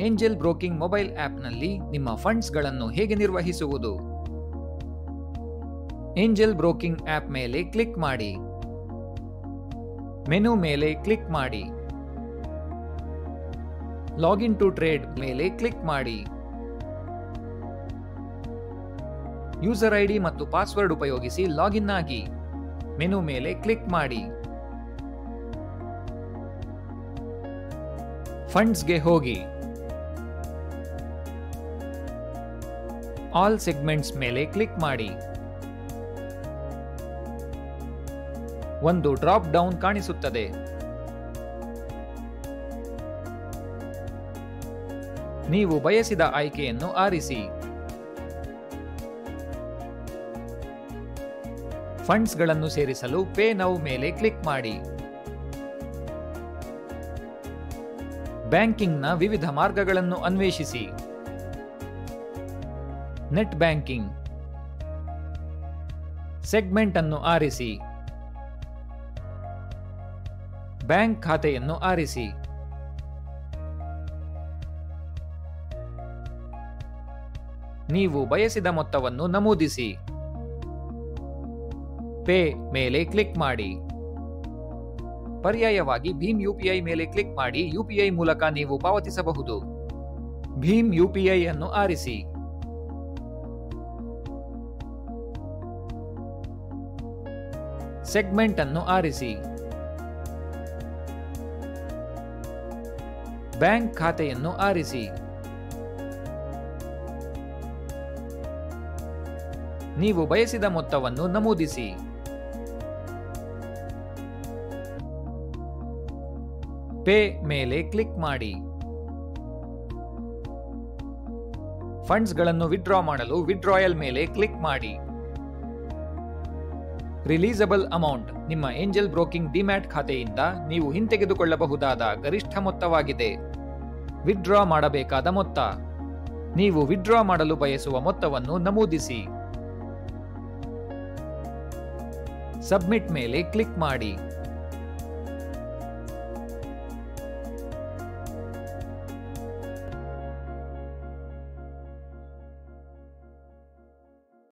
angel broking mobile ಆಪ್ನಲ್ಲಿ ನಿಮ್ಮ ಫಂಡ್ಸ್ಗಳನ್ನು ಹೇಗೆ ನಿರ್ವಹಿಸುವುದು ಏಂಜಲ್ ಬ್ರೋಕಿಂಗ್ ಆಪ್ ಮೇಲೆ ಕ್ಲಿಕ್ ಮಾಡಿ ಮೆನು ಮೇಲೆ ಕ್ಲಿಕ್ ಮಾಡಿ ಲಾಗಿನ್ ಟು ಟ್ರೇಡ್ ಮೇಲೆ ಕ್ಲಿಕ್ ಮಾಡಿ ಯೂಸರ್ ಐಡಿ ಮತ್ತು ಪಾಸ್ವರ್ಡ್ ಉಪಯೋಗಿಸಿ ಲಾಗಿನ್ ಆಗಿ ಮೆನು ಮೇಲೆ ಕ್ಲಿಕ್ ಮಾಡಿ ಫಂಡ್ಸ್ಗೆ ಹೋಗಿ ಆಲ್ ಸೆಗ್ಮೆಂಟ್ಸ್ ಮೇಲೆ ಕ್ಲಿಕ್ ಮಾಡಿ ಒಂದು ಡ್ರಾಪ್ ಡೌನ್ ಕಾಣಿಸುತ್ತದೆ ನೀವು ಬಯಸಿದ ಆಯ್ಕೆಯನ್ನು ಆರಿಸಿ ಫಂಡ್ಸ್ಗಳನ್ನು ಸೇರಿಸಲು ಪೇ ನೌ ಮೇಲೆ ಕ್ಲಿಕ್ ಮಾಡಿ ಬ್ಯಾಂಕಿಂಗ್ನ ವಿವಿಧ ಮಾರ್ಗಗಳನ್ನು ಅನ್ವೇಷಿಸಿ ನೆಟ್ ಬ್ಯಾಂಕಿಂಗ್ ಸೆಗ್ಮೆಂಟ್ ಅನ್ನು ಆರಿಸಿ ಬ್ಯಾಂಕ್ ಖಾತೆಯನ್ನು ಆರಿಸಿ ನೀವು ಬಯಸಿದ ಮೊತ್ತವನ್ನು ನಮೂದಿಸಿ ಪೇ ಮೇಲೆ ಕ್ಲಿಕ್ ಮಾಡಿ ಪರ್ಯಾಯವಾಗಿ ಭೀಮ್ ಯುಪಿಐ ಮೇಲೆ ಕ್ಲಿಕ್ ಮಾಡಿ ಯುಪಿಐ ಮೂಲಕ ನೀವು ಪಾವತಿಸಬಹುದು ಭೀಮ್ ಯುಪಿಐ ಅನ್ನು ಆರಿಸಿ ಸೆಗ್ಮೆಂಟ್ ಅನ್ನು ಆರಿಸಿ ಬ್ಯಾಂಕ್ ಖಾತೆಯನ್ನು ಆರಿಸಿ ನೀವು ಬಯಸಿದ ಮೊತ್ತವನ್ನು ನಮೂದಿಸಿ ಪೇ ಮೇಲೆ ಕ್ಲಿಕ್ ಮಾಡಿ ಫಂಡ್ಸ್ಗಳನ್ನು ವಿಡ್ರಾ ಮಾಡಲು ವಿಡ್ರಾಯಲ್ ಮೇಲೆ ಕ್ಲಿಕ್ ಮಾಡಿ ರಿಲೀಸಬಲ್ ಅಮೌಂಟ್ ನಿಮ್ಮ ಏಂಜಲ್ ಬ್ರೋಕಿಂಗ್ ಡಿಮ್ಯಾಟ್ ಖಾತೆಯಿಂದ ನೀವು ಹಿಂತೆಗೆದುಕೊಳ್ಳಬಹುದಾದ ಗರಿಷ್ಠ ಮೊತ್ತವಾಗಿದೆ ವಿಡ್ರಾ ಮಾಡಬೇಕಾದ ಮೊತ್ತ ನೀವು ವಿಡ್ರಾ ಮಾಡಲು ಬಯಸುವ ಮೊತ್ತವನ್ನು ನಮೂದಿಸಿ ಸಬ್ಮಿಟ್ ಮೇಲೆ ಕ್ಲಿಕ್ ಮಾಡಿ